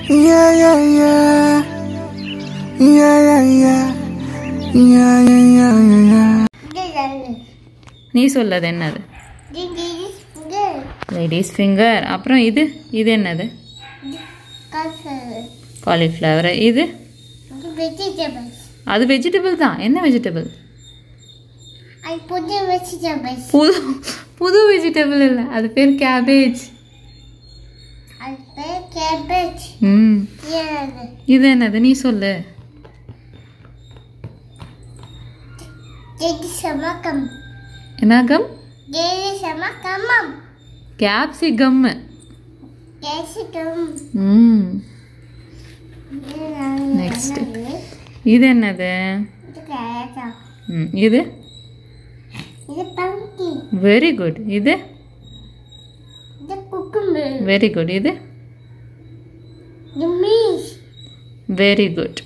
Yeah, yeah, yeah. Yeah, yeah, yeah. Yeah, yeah, yeah, yeah, yeah. நீ சொல்லது என்னது ladies finger அப்புறம் இது இது என்னது காலிஃப்ளவர் இது vegetables. அது வெஜிடபிள் தான் என்ன vegetable I put the vegetables. புது புது வெஜிடபிள் இல்லை அது பேர் கேபேஜ் I put cabbage. ம் Yeah. இது என்னது நீ சொல்லு Jadi sama kem. என்னகம் Jadi sama kamam. Capsicum Jadi kem. ம் Next. இது என்னது Itu kayak ம் இது Itu pumpkin. வெரி குட் இது Itu cucumber. வெரி குட் இது The meat. வெரி குட்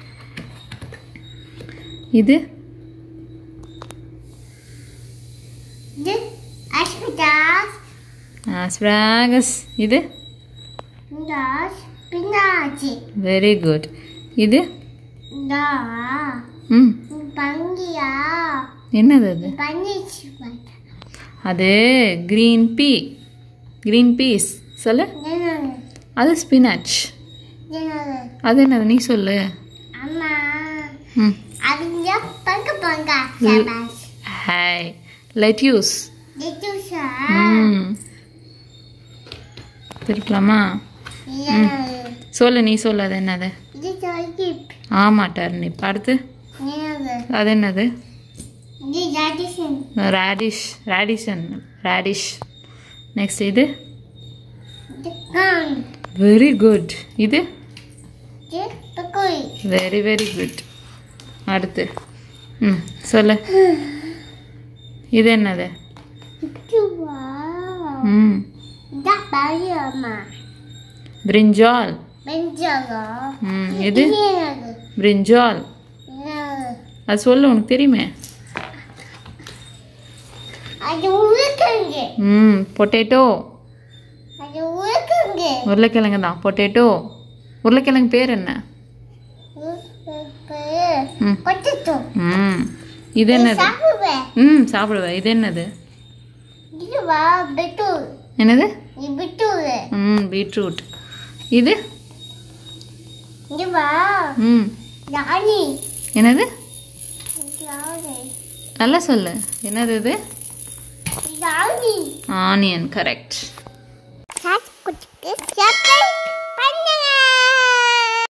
இது The asparagus. ஆஸ்பிராகஸ் இது The spinach. வெரி குட் இது The ம் pangia. என்னது அது Panis. அது க்ரீன் பீ க்ரீன் பீஸ் சொல்லு Jangan. அது ஸ்பினாச் Jangan. அது என்னது நீ சொல்லு Ama. ம் Ada pangka pangka. Hmm. Sabas. Hi lettuce Itu sah. ம் திருப்பலாமா Jangan. சொல்லு நீ சொல்லு அது என்னது Itu salib. ஆமாம் டர்னிப் அடுத்து Jangan. அது என்னது Ini jadikan. ரேடிஷ் ரேடிஷன் ரேடிஷ் நெக்ஸ்ட் இது Itu kan. வெரி குட் இது Itu pekui. Very very good அடுத்து ம் சொல்லு இது என்னது Itu wow. ம் Dah bayi ama. பிரிஞ்சால் Menjaga. ம் இது Ini lagi. பிரிஞ்சால் Nah. அது சொல்லு உனக்கு தெரியுமே Ada ulekange. ம் பொட்டேட்டோ Ada ulekange. உருளைக்கிழங்கு தான் பொட்டேட்டோ உருளைக்கிழங்கு பேர் என்ன ம். Potato. ம் இது என்னது Sahaja. ம் சாப்பிடுவேன் இது என்னது Itu wow betul. என்னது Ini betul. ம் பீட்ரூட் இது Ini wow. ம் Nani. என்னது Nani. நல்லா சொல்லு என்னது இது Nani. Onion correct Satu kucing siapa?